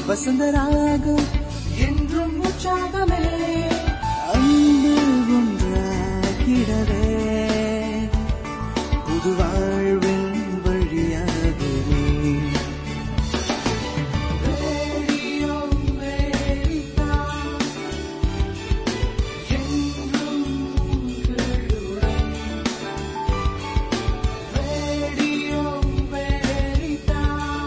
வசந்தராகம் என்றும் உற்சாகமே அன்பு ஒன்றாகிடவே புது வாழ்வின் வழியாகவே ரேடியோ அமெரிக்கா, என்றும் உங்களுடன். ரேடியோ அமெரிக்கா,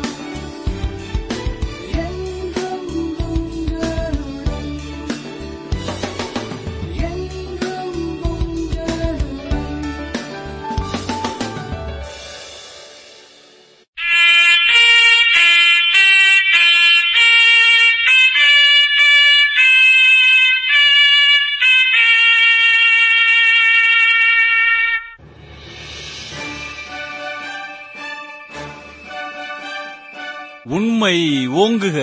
என்றும் உங்களுடன். என்றும் உங்களுடன். உண்மை ஓங்குக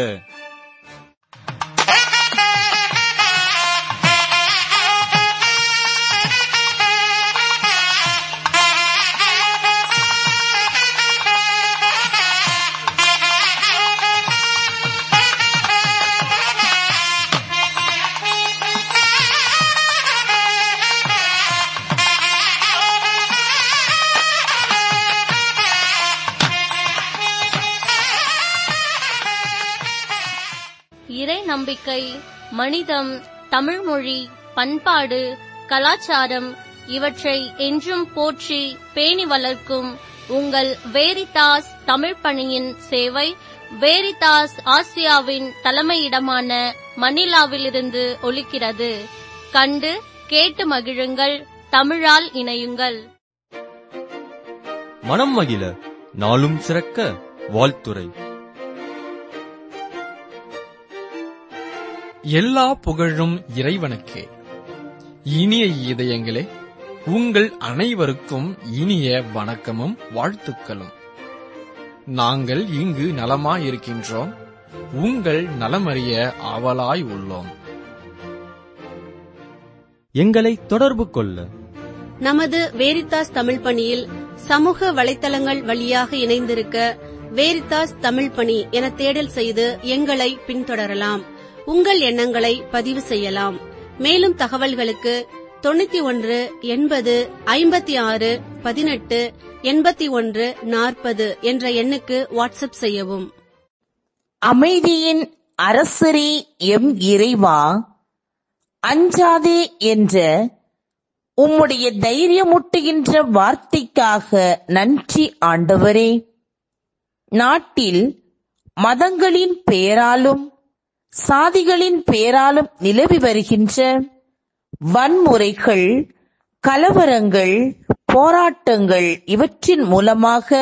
இறை நம்பிக்கை மனிதம் தமிழ்மொழி பண்பாடு கலாச்சாரம் இவற்றை என்றும் போற்றி பேணி வளர்க்கும் உங்கள் வேரிதாஸ் தமிழ் பணியின் சேவை வேரிதாஸ் ஆசியாவின் தலைமையிடமான மணிலாவிலிருந்து ஒலிக்கிறது கண்டு கேட்டு மகிழுங்கள் தமிழால் இணையுங்கள் மனம் மகிழ நாளும் சிறக்க வாழ்த்துரை எல்லா புகழும் இறைவனுக்கே இனிய இதயங்களே உங்கள் அனைவருக்கும் இனிய வணக்கமும் வாழ்த்துக்களும் நாங்கள் இங்கு நலமாயிருக்கின்றோம் உங்கள் நலமறிய ஆவலாய் உள்ளோம் எங்களை தொடர்பு கொள்ள நமது வேரித்தாஸ் தமிழ் பணியில் சமூக வலைத்தளங்கள் வழியாக இணைந்திருக்க வேரித்தாஸ் தமிழ் பணி என தேடல் செய்து எங்களை பின்தொடரலாம் உங்கள் எண்ணங்களை பதிவு செய்யலாம் மேலும் தகவல்களுக்கு தொண்ணூத்தி ஒன்று எண்பது ஐம்பத்தி ஆறு பதினெட்டு எண்பத்தி ஒன்று நாற்பது என்ற எண்ணுக்கு வாட்ஸ்அப் செய்யவும் அமைதியின் அரசரே எம் இறைவா அஞ்சாதே என்ற உம்முடைய தைரியமூட்டுகின்ற வார்த்தைக்காக நன்றி ஆண்டவரே நாட்டில் மதங்களின் பெயராலும் சாதிகளின் பெயராலும் நிலவி வருகின்ற வன்முறைகள் கலவரங்கள் போராட்டங்கள் இவற்றின் மூலமாக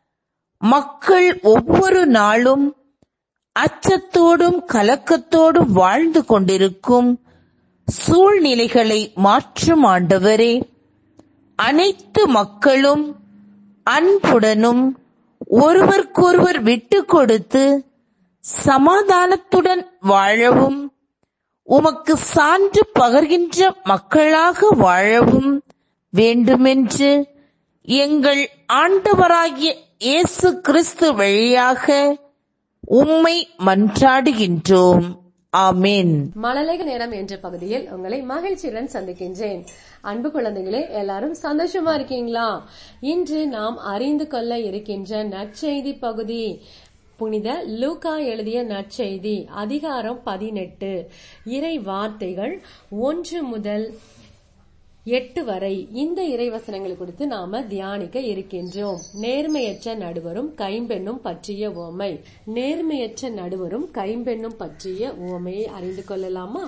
மக்கள் ஒவ்வொரு நாளும் அச்சத்தோடும் கலக்கத்தோடும் வாழ்ந்து கொண்டிருக்கும் சூழ்நிலைகளை மாற்றும் ஆண்டவரே அனைத்து மக்களும் அன்புடனும் ஒருவருக்கொருவர் விட்டு கொடுத்து சமாதானத்துடன் வாழவும் உமக்கு சான்று பகர்கின்ற மக்களாக வாழவும் வேண்டுமென்று எங்கள் ஆண்டவராகிய இயேசு கிறிஸ்து வழியாக உம்மை மன்றாடுகின்றோம் ஆமென் மழலைக நேரம் என்ற பகுதியில் உங்களை மகிழ்ச்சியுடன் சந்திக்கின்றேன் அன்பு குழந்தைகளே எல்லாரும் சந்தோஷமா இருக்கீங்களா இன்று நாம் அறிந்து கொள்ள இருக்கின்ற நற்செய்தி பகுதி புனித லூகா எழுதிய நற்செய்தி அதிகாரம் பதினெட்டு இறை வார்த்தைகள் ஒன்று முதல் எட்டு வரை இந்த இறைவசனங்களை குறித்து நாம தியானிக்க இருக்கின்றோம் நேர்மையற்ற நடுவரும் கைம்பெண்ணும் பற்றிய உவமை நேர்மையற்ற நடுவரும் கைம்பெண்ணும் பற்றிய உவமையை அறிந்து கொள்ளலாமா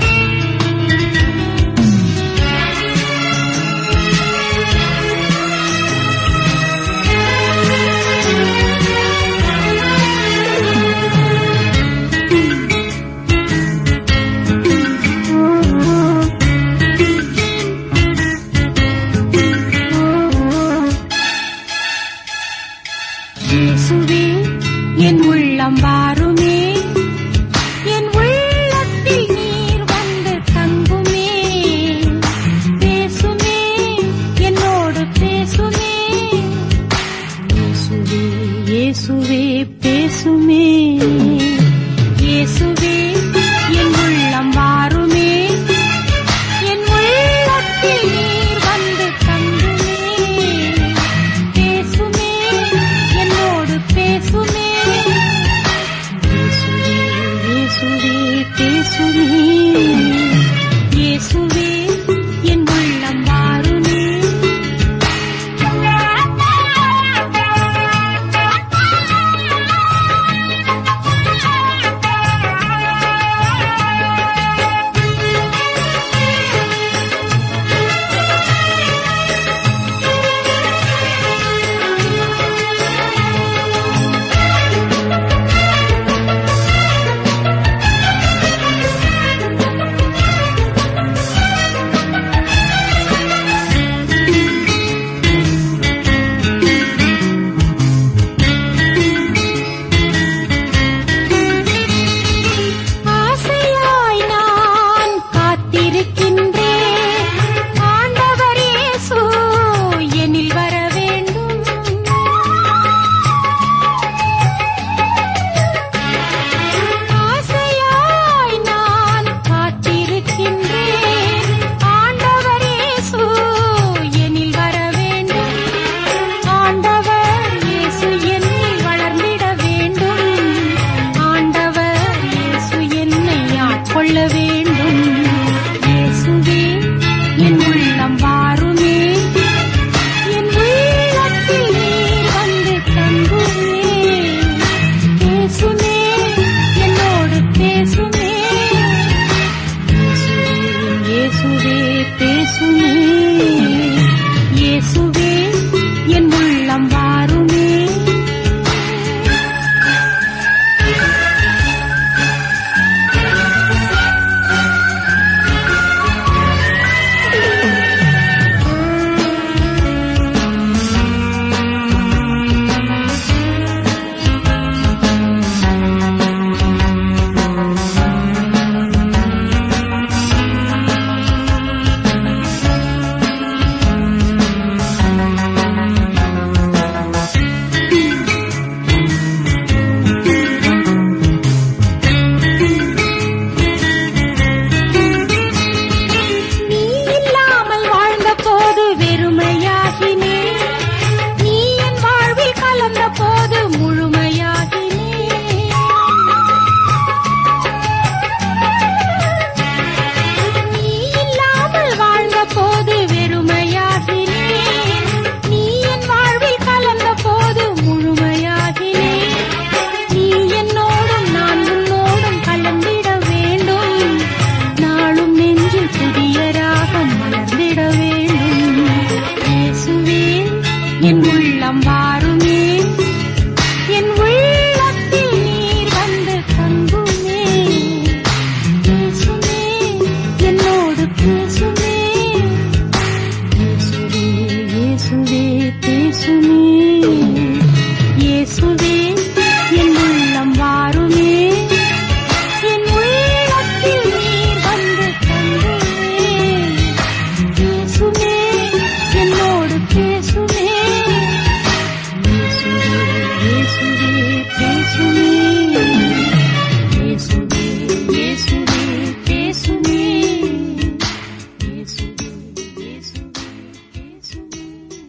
ஆமென்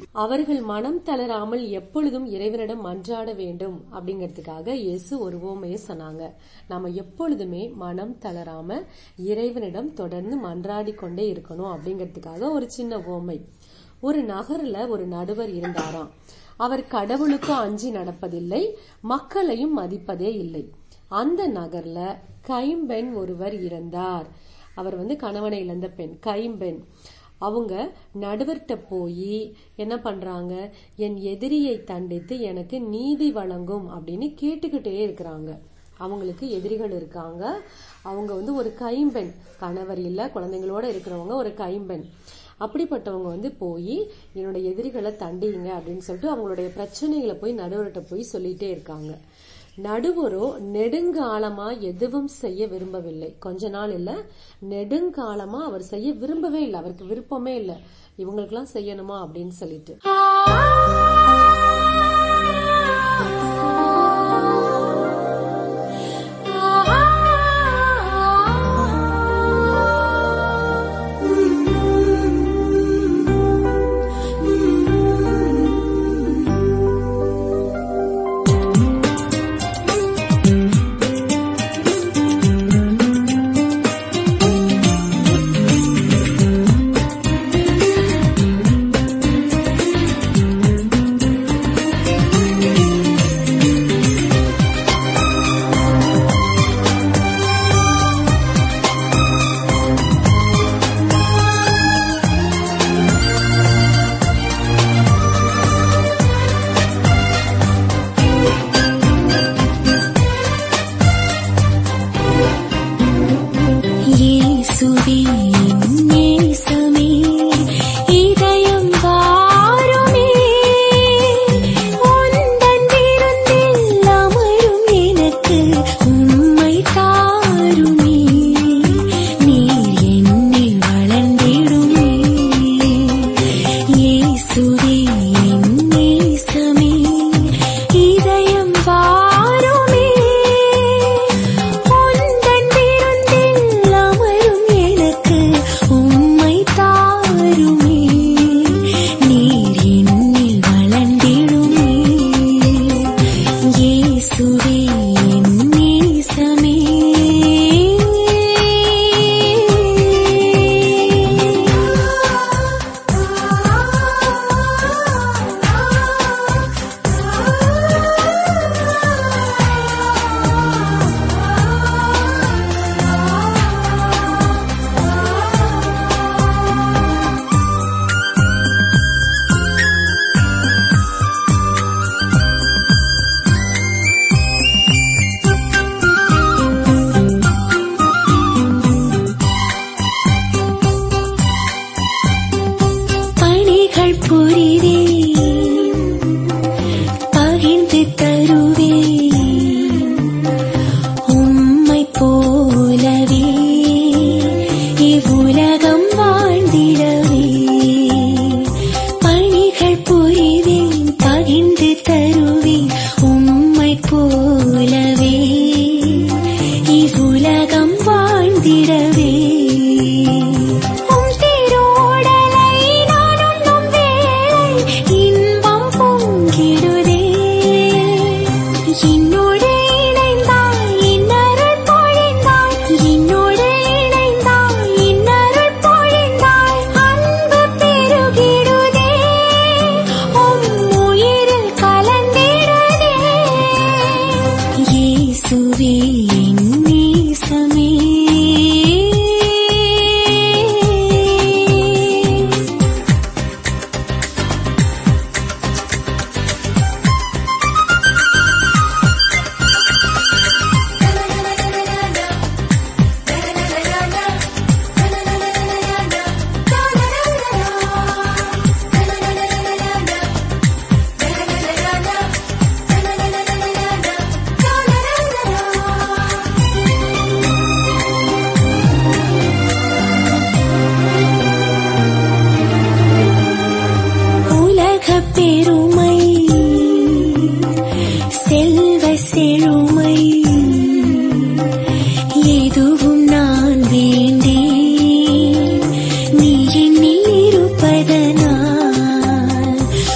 அவர்கள் மனம் தளராமல் எப்பொழுதும் இறைவனிடம் மன்றாட வேண்டும் அப்படிங்கிறதுக்காக இயேசு ஒரு ஓமையை சொன்னாங்க நாம எப்பொழுதுமே மனம் தளராம இறைவனிடம் தொடர்ந்து மன்றாடி கொண்டே இருக்கணும் அப்படிங்கிறதுக்காக ஒரு சின்ன ஓமை ஒரு நகர்ல ஒரு நடுவர் இருந்தாராம் அவர் கடவுளுக்கு அஞ்சி நடப்பதில்லை மக்களையும் மதிப்பதே இல்லை அந்த நகர்ல கைம்பெண் ஒருவர் இருந்தார் அவர் வந்து கணவனை இழந்த பெண் கைம்பெண் அவங்க நடுவர்கிட்ட போய் என்ன பண்றாங்க என் எதிரியை தண்டித்து எனக்கு நீதி வழங்கும் அப்படின்னு கேட்டுக்கிட்டே இருக்கிறாங்க அவங்களுக்கு எதிரிகள் இருக்காங்க அவங்க வந்து ஒரு கைம்பெண் கணவர் இல்ல குழந்தைங்களோட இருக்கிறவங்க ஒரு கைம்பெண் அப்படிப்பட்டவங்க வந்து போய் என்னோட எதிரிகளை தண்டியுங்க அப்படின்னு சொல்லிட்டு அவங்களுடைய பிரச்சனைகளை போய் நடுவர்கிட்ட போய் சொல்லிட்டே இருக்காங்க நடுவரோ நெடுங்காலமா எதுவும் செய்ய விரும்பவில்லை கொஞ்ச நாள் இல்ல நெடுங்காலமா அவர் செய்ய விரும்பவே இல்லை அவருக்கு விருப்பமே இல்லை இவங்களுக்கெல்லாம் செய்யணுமா அப்படின்னு சொல்லிட்டு இயேசுவே என் நேசமே இதயம் வாருமே உந்தன் விருந்தில் அமரும் எனக்கு உம்மை தாருமே நீர் என்னில் வளர்ந்திடுமே இயேசுவே என் நேசமே இதயம் வாருமே உந்தன் விருந்தில் அமரும் எனக்கு உம்மை தாருமே நீர் என்னில் வளர்ந்திடுமே இயேசுவே என் நேசமே பணிகள் புரிவேன் பகிர்ந்து தருவேன் உம்மை போலவே இவ்வுலகம் வாழ்ந்திடவே பணிகள் புரிவேன் பகிர்ந்து தருவேன் உம்மை போலவே இவ்வுலகம் வாழ்ந்திடவே உம் திருவுடலை நான் உண்ணும் வேளை இன்பம் பொங்கிடுதே. என்னோடு இணைந்தாய், இன்னருள் பொழிந்தாய். என்னோடு இணைந்தாய், இன்னருள் பொழிந்தாய். அன்பு பெருகிடுதே. உம் உயிரில் கலந்திடுதே. இயேசுவே என் நேசமே உலகப் பெருமை செல்வ செழுமை எதுவும் நான் வேண்டேன் நீ என்னில் இருப்பதனால்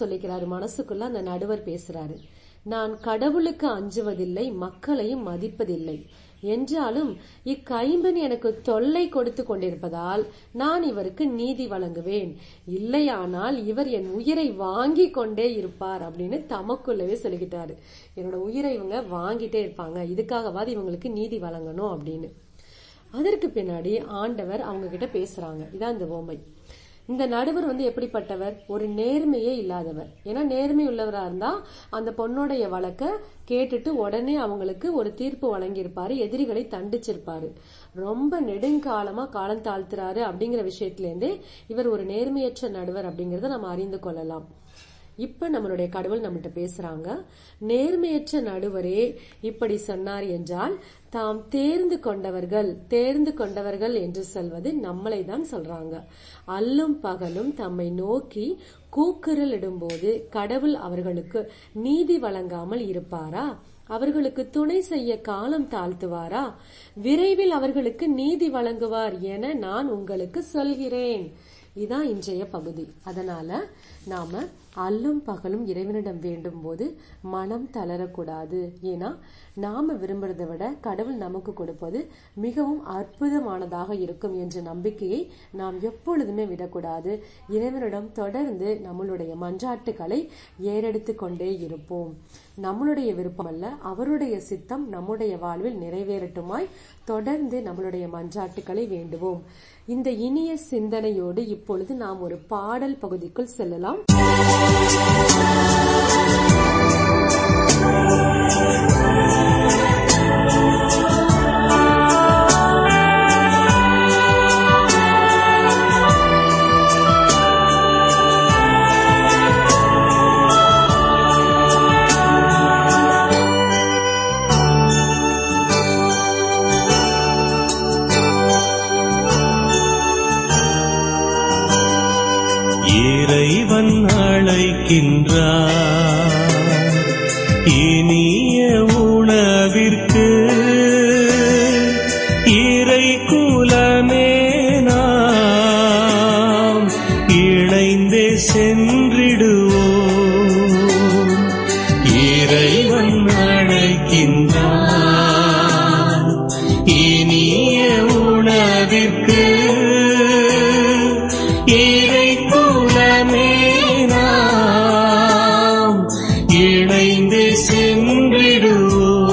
சொல்லிக்கிறாரு மனசுக்குள்ள அந்த நடுவர் பேசுறாரு நான் கடவுளுக்கு அஞ்சுவதில்லை மக்களையும் மதிப்பதில்லை என்றாலும் இக்கைம்பன் எனக்கு தொல்லை கொடுத்து கொண்டிருப்பதால் நான் இவருக்கு நீதி வழங்குவேன் இல்லையானால் இவர் என் உயிரை வாங்கி கொண்டே இருப்பார் அப்படின்னு தமக்குள்ளவே சொல்லிக்கிட்டாரு என்னோட உயிரை இவங்க வாங்கிட்டே இருப்பாங்க இதுக்காகவாது இவங்களுக்கு நீதி வழங்கணும் அப்படின்னு அதற்கு பின்னாடி ஆண்டவர் அவங்க கிட்ட பேசுறாங்க இதான் இந்த ஓமை இந்த நடுவர் வந்து எப்படிப்பட்டவர் ஒரு நேர்மையே இல்லாதவர் ஏன்னா நேர்மை உள்ளவரா இருந்தா அந்த பொண்ணுடைய வழக்க கேட்டுட்டு உடனே அவங்களுக்கு ஒரு தீர்ப்பு வழங்கியிருப்பாரு எதிரிகளை தண்டிச்சிருப்பாரு ரொம்ப நெடுங்காலமா காலம் தாழ்த்துறாரு அப்படிங்கிற விஷயத்துல இருந்தே இவர் ஒரு நேர்மையற்ற நடுவர் அப்படிங்கறத நம்ம அறிந்து கொள்ளலாம் இப்ப நம்மளுடைய கடவுள் நம்மகிட்ட பேசுறாங்க நேர்மையற்ற நடுவரே இப்படி சொன்னார் என்றால் தாம் தேர்ந்து கொண்டவர்கள் தேர்ந்து கொண்டவர்கள் என்று சொல்வது நம்மளை தான் சொல்றாங்க அல்லும் பகலும் தம்மை நோக்கி கூக்குரல் இடும்போது கடவுள் அவர்களுக்கு நீதி வழங்காமல் இருப்பாரா அவர்களுக்கு துணை செய்ய காலம் தாழ்த்துவாரா விரைவில் அவர்களுக்கு நீதி வழங்குவார் என நான் உங்களுக்கு சொல்கிறேன் இதான் இன்றைய பகுதி அதனால நாம அல்லும் பகலும் இறைவனிடம் வேண்டும் போது மனம் தளரக்கூடாது ஏன்னா நாம விரும்புறதை விட கடவுள் நமக்கு கொடுப்பது மிகவும் அற்புதமானதாக இருக்கும் என்ற நம்பிக்கையை நாம் எப்பொழுதுமே விடக்கூடாது இறைவனிடம் தொடர்ந்து நம்மளுடைய மன்றாட்டுகளை ஏறெடுத்து கொண்டே இருப்போம் நம்மளுடைய விருப்பம் அல்ல அவருடைய சித்தம் நம்முடைய வாழ்வில் நிறைவேறட்டுமாய் தொடர்ந்து நம்மளுடைய மன்றாட்டுகளை வேண்டுவோம் இந்த இனிய சிந்தனையோடு இப்பொழுது நாம் ஒரு பாடல் பகுதிக்குள் செல்லலாம் இறைவன் அழைக்கின்றார் இனிய உணவிற்கு இறை குலமே நாம் இணைந்தே சென்றிடுவோம் இறைவன் அழைக்கின்றார் இனிய உணவிற்கு இறை குலமே நாம் இணைந்து சென்றிடுவோம்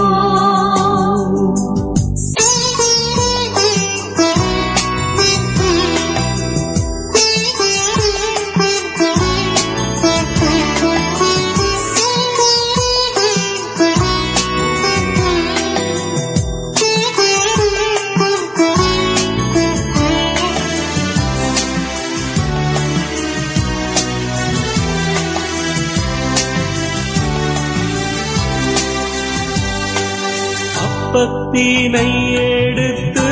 அப்பத்தினை எடுத்து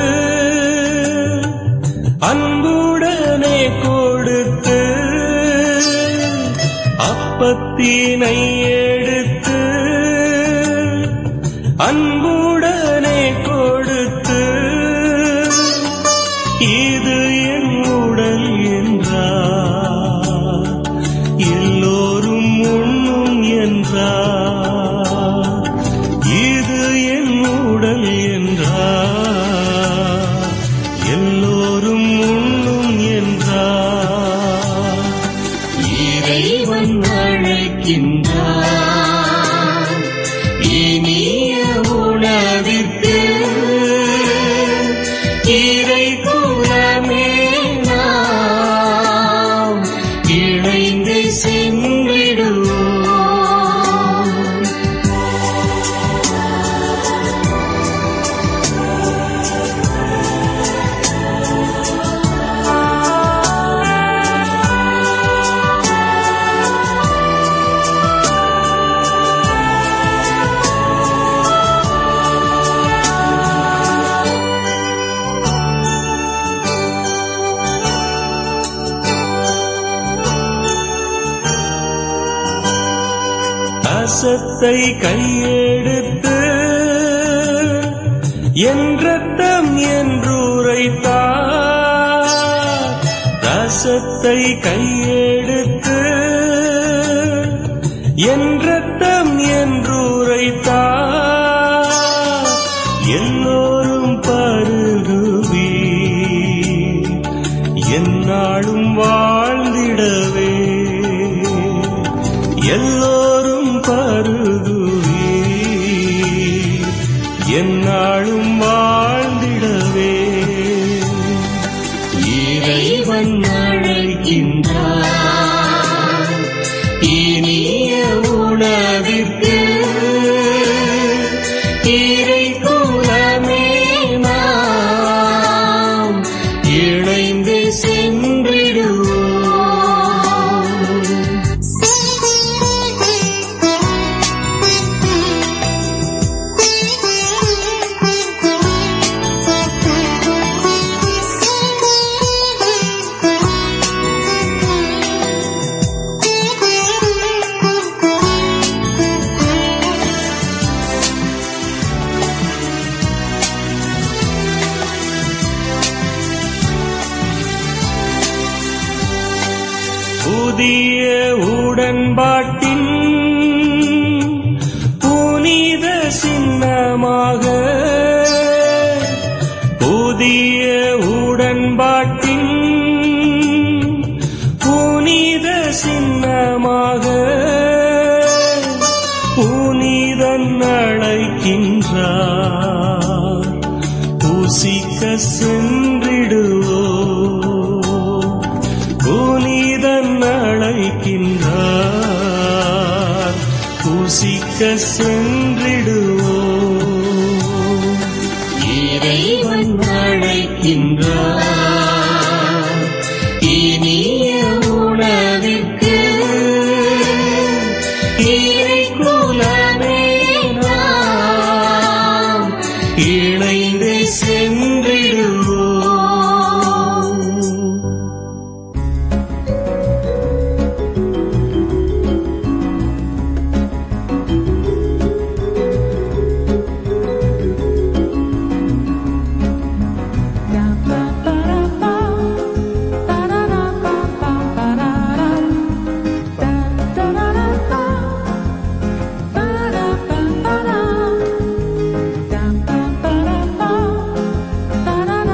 அன்புடனே கொடுத்து அப்பத்தினை எடுத்து அன்புடனே கொடுத்து இது என் உடல் என்றார் எல்லோரும் உண்ணும் என்றார் இது என் உடல் என்றார் எல்லோரும் உண்ணும் என்றார் இறைவன் அழைக்கின்றார் இனிய உணவிற்கு இறை குலமே நாம் இணைந்து சென்றிடுவோம் அசத்தை கையெடுத்து என் ரத்தம் என்றுரைத்தார் ரசத்தை கையெடுத்து என் ரத்தம் என்றுரைத்தார் எல்லோரும் பருகுவி என்னாலும் வாழ்ந்திடவே எல்லோரும் பருகுவி என்னாலும் வாழ்ந்திடவே இறைவன் அழைக்கின்றார் இனிய உணவிற்கு இறை குலமே நாம் இணைந்து சென்றிடுவோம் புதிய உடன்பாட்டின் புனித சின்னமாக புதிய உடன்பாட்டின் புனித சின்னமாக புனிதன் அழைக்கின்றார் பூசிக்க சென்றிடுவோ புனிதன் அழைக்கின்றார் பூசிக்க சென்றிடுவோ இறைவன் அழைக்கின்றார் இனிய உணவிற்கு இறை குலமே நாம் இணைந்து சென்றிடுவோம் Da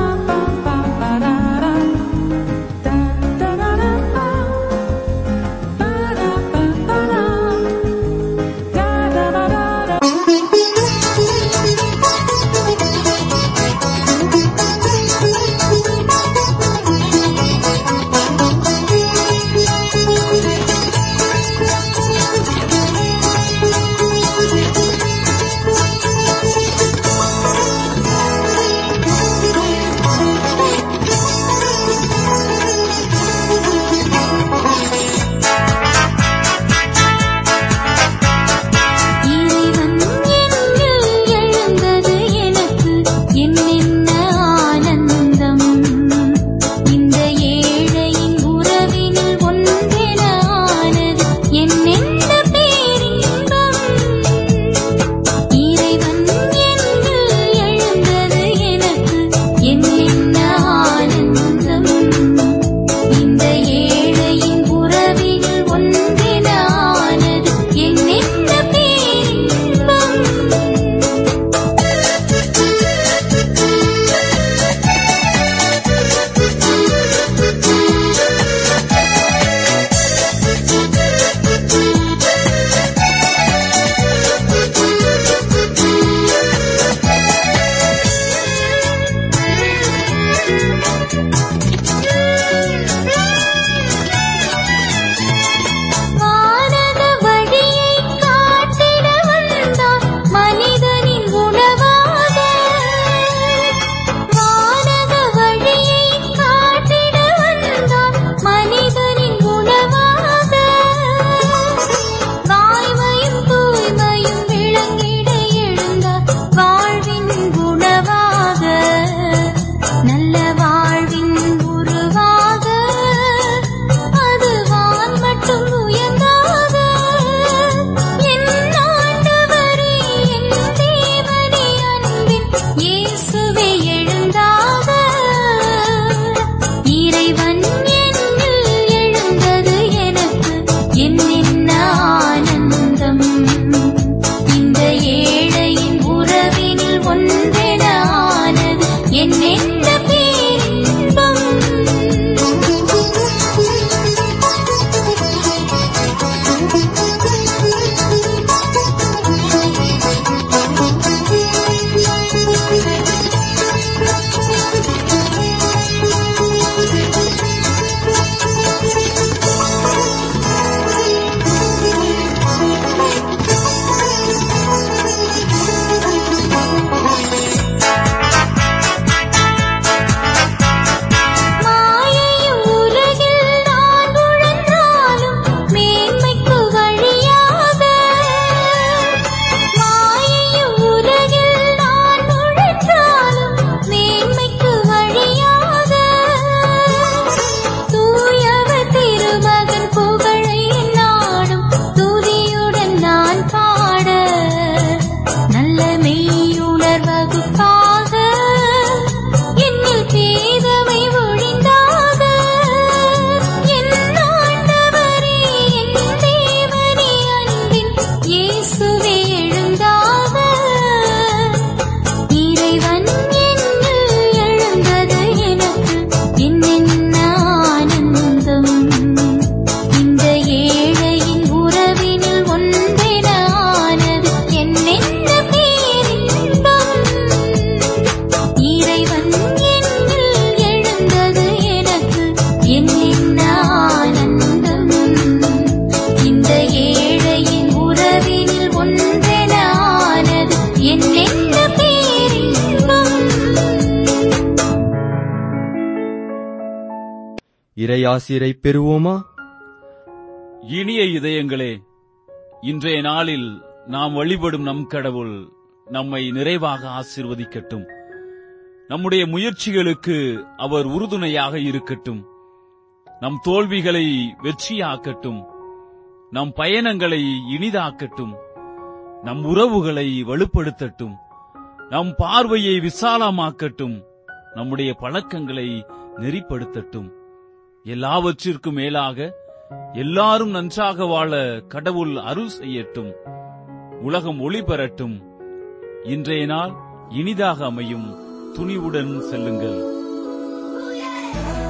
இறையாசிரை பெறுவோமா இனிய இதயங்களே இன்றைய நாளில் நாம் வழிபடும் நம் கடவுள் நம்மை நிறைவாக ஆசீர்வதிக்கட்டும் நம்முடைய முயற்சிகளுக்கு அவர் உறுதுணையாக இருக்கட்டும் நம் தோல்விகளை வெற்றியாக்கட்டும் நம் பயணங்களை இனிதாக்கட்டும் நம் உறவுகளை வலுப்படுத்தட்டும் நம் பார்வையை விசாலமாக்கட்டும் நம்முடைய பழக்கங்களை நெறிப்படுத்தட்டும் எல்லாவற்றிற்கும் மேலாக எல்லாரும் நன்றாக வாழ கடவுள் அருள் செய்யட்டும் உலகம் ஒளி பெறட்டும் இன்றைய நாள் இனிதாக அமையும் துணிவுடன் செல்லுங்கள்